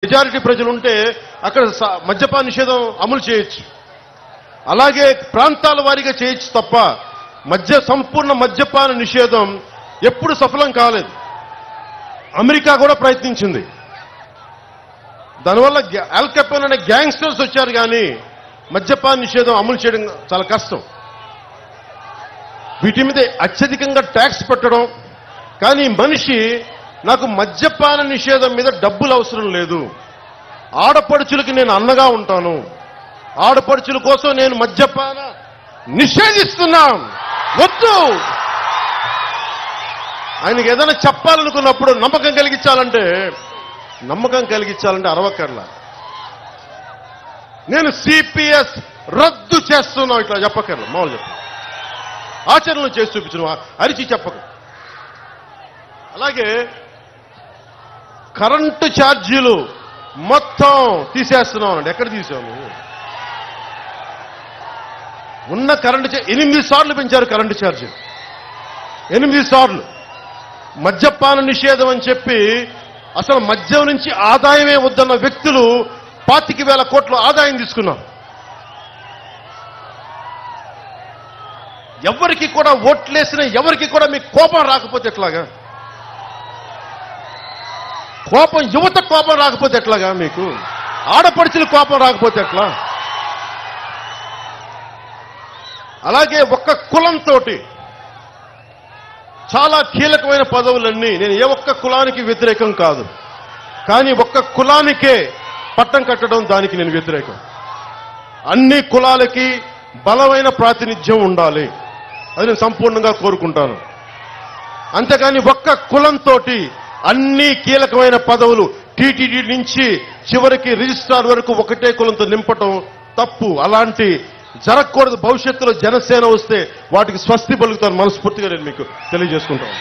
Majority ప్రజలు ఉంటే అక్కడ స- మద్యపాన నిషేధం అమలు చేయొచ్చు అలాగే ప్రాంతాల వారీగా చేయొచ్చు తప్ప మద్య సంపూర్ణ మద్యపాన నిషేధం ఎప్పుడు సఫలం కాలేదు అమెరికా కూడా ప్రయత్నించింది దానివల్ల గ్యా- ఆల్ కెపోన్ అనే గ్యాంగ్స్టర్స్ వచ్చారు కానీ మద్యపాన నిషేధం అమలు చేయడం చాలా కష్టం వీటి మీద అత్యధికంగా ట్యాక్స్ పెట్టడం కానీ మనిషి నాకు మద్యపాన నిషేధం మీద డబ్బులు అవసరం లేదు ఆడపడుచులకి నేను అన్నగా ఉంటాను ఆడపడుచుల కోసం నేను మద్యపాన నిషేధిస్తున్నా వద్దు ఆయనకి ఏదైనా చెప్పాలనుకున్నప్పుడు నమ్మకం కలిగించాలంటే నమ్మకం కలిగించాలంటే అరవకర్లా నేను సిపిఎస్ రద్దు చేస్తున్నా ఇట్లా చెప్పకర్లా మామూలు చెప్ప ఆచరణలు చేసి చూపించను అరిచి చెప్పక అలాగే కరెంటు ఛార్జీలు మొత్తం తీసేస్తున్నాం అండి ఎక్కడ తీసాము ఉన్న కరెంటు ఛా- ఎనిమిది సార్లు పెంచారు కరెంటు ఛార్జీలు ఎనిమిది సార్లు మద్యపాన నిషేధం అని చెప్పి అసలు మద్యం నుంచి ఆదాయమే వద్దన్న వ్యక్తులు పాతిక వేల కోట్ల ఆదాయం తీసుకున్నారు ఎవరికి కూడా ఓట్లేసిన ఎవరికి కూడా మీకు కోపం రాకపోతే ఎట్లాగా కోపం యువత కోపం రాకపోతే ఎట్లాగా మీకు ఆడపడుచుల కోపం రాకపోతే ఎట్లా అలాగే ఒక్క కులంతో చాలా కీలకమైన పదవులన్నీ నేను ఏ ఒక్క కులానికి వ్యతిరేకం కాదు కానీ ఒక్క కులానికే పట్టం కట్టడం దానికి నేను వ్యతిరేకం అన్ని కులాలకి బలమైన ప్రాతినిధ్యం ఉండాలి అది నేను సంపూర్ణంగా కోరుకుంటాను అంతేకాని ఒక్క కులంతో అన్ని కీలకమైన పదవులు టీటీడీ నుంచి చివరికి రిజిస్ట్రార్ వరకు ఒకటే కులంతో నింపటం తప్పు అలాంటి జరగకూడదు భవిష్యత్తులో జనసేన వస్తే వాటికి స్వస్తి పలుకుతాను మనస్ఫూర్తిగా నేను మీకు తెలియజేసుకుంటాను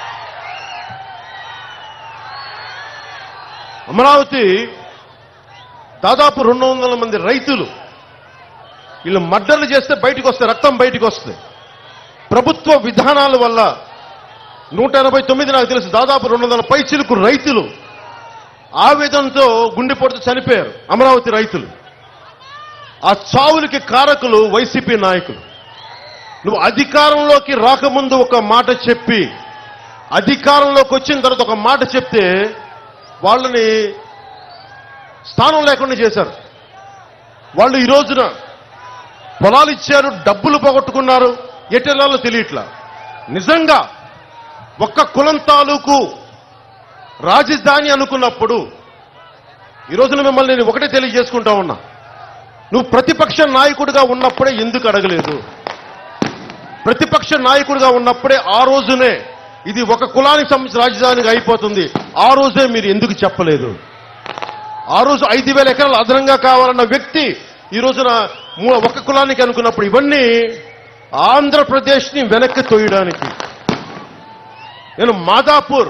అమరావతి దాదాపు రెండు వందల మంది రైతులు వీళ్ళు మడ్డర్లు చేస్తే బయటికి వస్తే రక్తం బయటికి వస్తుంది ప్రభుత్వ విధానాల వల్ల నూట ఎనభై తొమ్మిది నాకు తెలుసు దాదాపు రెండు వందల పైచిలకు రైతులు ఆవేదనతో గుండెపోటుతో చనిపోయారు అమరావతి రైతులు ఆ చావులకి కారకులు వైసీపీ నాయకులు నువ్వు అధికారంలోకి రాకముందు ఒక మాట చెప్పి అధికారంలోకి వచ్చిన తర్వాత ఒక మాట చెప్తే వాళ్ళని స్థానం లేకుండా చేశారు వాళ్ళు ఈ రోజున పొలాలు ఇచ్చారు డబ్బులు పోగొట్టుకున్నారు ఎటెల్లాలో తెలియట్లా నిజంగా ఒక్క కులం తాలూకు రాజధాని అనుకున్నప్పుడు ఈ రోజున మిమ్మల్ని నేను ఒకటే తెలియజేసుకుంటా ఉన్నా నువ్వు ప్రతిపక్ష నాయకుడిగా ఉన్నప్పుడే ఎందుకు అడగలేదు ప్రతిపక్ష నాయకుడిగా ఉన్నప్పుడే ఆ రోజునే ఇది ఒక కులానికి సంబంధించిన రాజధానికి అయిపోతుంది ఆ రోజే మీరు ఎందుకు చెప్పలేదు ఆ రోజు ఐదు వేల ఎకరాలు అదనంగా కావాలన్న వ్యక్తి ఈ రోజున మూ- ఒక కులానికి అనుకున్నప్పుడు ఇవన్నీ ఆంధ్రప్రదేశ్ని వెనక్కి తోయడానికి నేను మాదాపూర్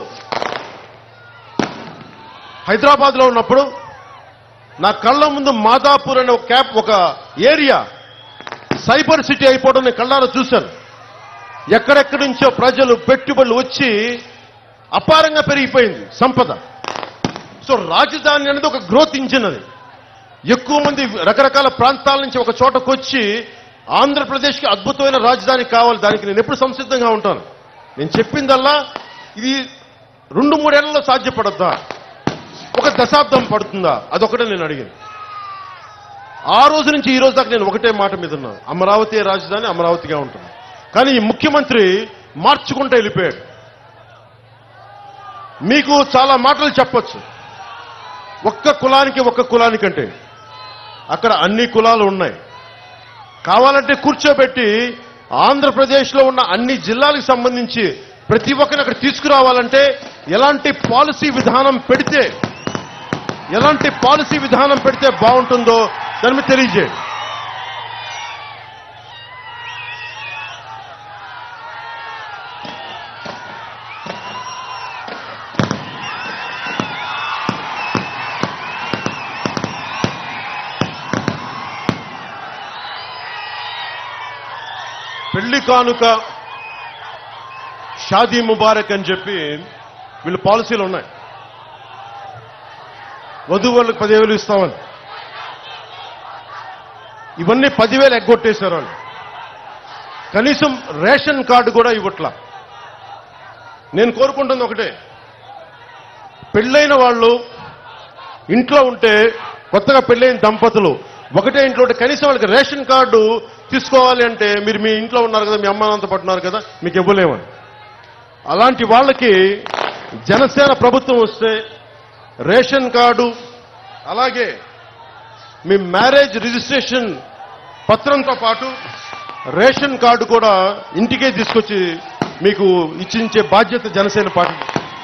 హైదరాబాద్ లో ఉన్నప్పుడు నా కళ్ళ ముందు మాదాపూర్ అనే ఒక క్యాప్ ఒక ఏరియా సైబర్ సిటీ అయిపోవడం నేను కళ్ళారా చూశాను ఎక్కడెక్కడి నుంచో ప్రజలు పెట్టుబడులు వచ్చి అపారంగా పెరిగిపోయింది సంపద సో రాజధాని అనేది ఒక గ్రోత్ ఇంజిన్ అది ఎక్కువ మంది రకరకాల ప్రాంతాల నుంచి ఒక చోటకు వచ్చి ఆంధ్రప్రదేశ్కి అద్భుతమైన రాజధాని కావాలి దానికి నేను ఎప్పుడు సంసిద్ధంగా ఉంటాను నేను చెప్పిందల్లా ఇది రెండు మూడేళ్లలో సాధ్యపడద్దా ఒక దశాబ్దం పడుతుందా అదొకటే నేను అడిగింది ఆ రోజు నుంచి ఈ రోజు దాకా నేను ఒకటే మాట మీద ఉన్నాను అమరావతి రాజధాని అమరావతిగా ఉంటుంది కానీ ఈ ముఖ్యమంత్రి మార్చుకుంటూ వెళ్ళిపోయాడు మీకు చాలా మాటలు చెప్పొచ్చు ఒక్క కులానికి ఒక్క కులానికంటే అక్కడ అన్ని కులాలు ఉన్నాయి కావాలంటే కూర్చోబెట్టి ఆంధ్రప్రదేశ్లో ఉన్న అన్ని జిల్లాలకు సంబంధించి ప్రతి ఒక్కరిని అక్కడ తీసుకురావాలంటే ఎలాంటి పాలసీ విధానం పెడితే ఎలాంటి పాలసీ విధానం పెడితే బాగుంటుందో దాని మీద తెలియజేయండి పెళ్లి కానుక షాదీ ముబారక్ అని చెప్పి వీళ్ళు పాలసీలు ఉన్నాయి వధువులకు పదివేలు ఇస్తామని ఇవన్నీ పదివేలు ఎగ్గొట్టేశారు వాళ్ళు కనీసం రేషన్ కార్డు కూడా ఇవ్వట్లా నేను కోరుకుంటుంది ఒకటే పెళ్ళైన వాళ్ళు ఇంట్లో ఉంటే కొత్తగా పెళ్ళైన దంపతులు ఒకటే ఇంట్లో ఉంటే కనీసం వాళ్ళకి రేషన్ కార్డు తీసుకోవాలి అంటే మీరు మీ ఇంట్లో ఉన్నారు కదా మీ అమ్మ నాన్నతో పట్టున్నారు కదా మీకు ఇవ్వలేమని అలాంటి వాళ్ళకి జనసేన ప్రభుత్వం వస్తే రేషన్ కార్డు అలాగే మీ మ్యారేజ్ రిజిస్ట్రేషన్ పత్రంతో పాటు రేషన్ కార్డు కూడా ఇంటికే తీసుకొచ్చి మీకు ఇచ్చించే బాధ్యత జనసేన పార్టీ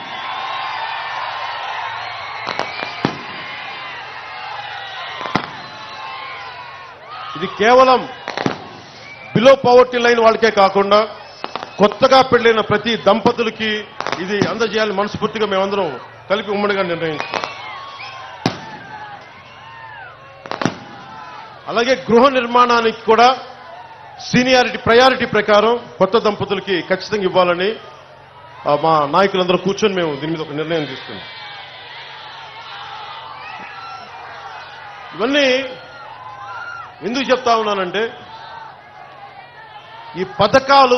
ఇది కేవలం బిలో పవర్టీ లైన్ వాళ్ళకే కాకుండా కొత్తగా పెళ్ళైన ప్రతి దంపతులకి ఇది అందజేయాలని మనస్ఫూర్తిగా మేమందరం కలిపి ఉమ్మడిగా నిర్ణయించుకున్నాం అలాగే గృహ నిర్మాణానికి కూడా సీనియారిటీ ప్రయారిటీ ప్రకారం కొత్త దంపతులకి ఖచ్చితంగా ఇవ్వాలని ఆ, మా నాయకులందరూ కూర్చొని మేము దీని మీద ఒక నిర్ణయం తీసుకున్నాం ఇవన్నీ ఎందుకు చెప్తా ఉన్నానంటే ఈ పథకాలు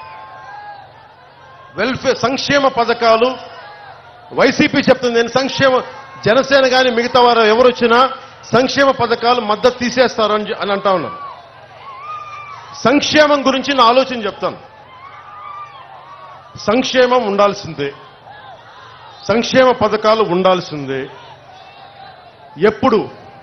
వెల్ఫేర్ సంక్షేమ పథకాలు వైసీపీ చెప్తుంది నేను సంక్షేమ జనసేన కానీ మిగతా వారు ఎవరు వచ్చినా సంక్షేమ పథకాలు మద్దతు తీసేస్తారు అని అని అంటా ఉన్నాను సంక్షేమం గురించి నా ఆలోచన చెప్తాను సంక్షేమం ఉండాల్సిందే సంక్షేమ పథకాలు ఉండాల్సిందే ఎప్పుడు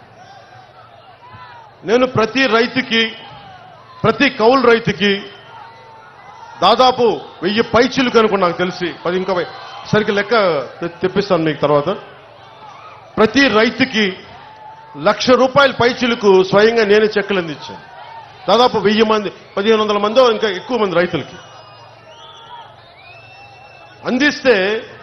నేను ప్రతి రైతుకి ప్రతి కౌలు రైతుకి దాదాపు వెయ్యి పైచీలు కనుక నాకు తెలిసి పది ఇంకా వై- సరిగ్గా లెక్క తె- తెప్పిస్తాను మీకు తర్వాత ప్రతి రైతుకి లక్ష రూపాయల పైచీలకు స్వయంగా నేనే చెక్కులు అందించాను దాదాపు వెయ్యి మంది పదిహేను వందల మంది ఇంకా ఎక్కువ మంది రైతులకి అందిస్తే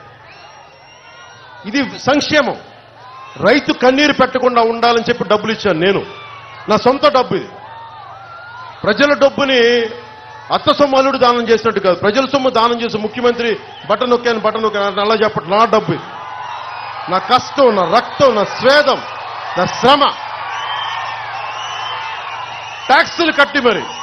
ఇది సంక్షేమం రైతు కన్నీరు పెట్టకుండా ఉండాలని చెప్పి డబ్బులు ఇచ్చాను నేను నా సొంత డబ్బు ఇది ప్రజల డబ్బుని అత్త సొమ్ము అల్లుడు దానం చేసినట్టు కాదు ప్రజల సొమ్ము దానం చేసి ముఖ్యమంత్రి బటన్ నొక్కాను బటన్ నొక్కాను అని అలా చెప్పట్టు నా డబ్బు ఇది. నా కష్టం నా రక్తం నా స్వేదం నా శ్రమ ట్యాక్సులు కట్టి మరి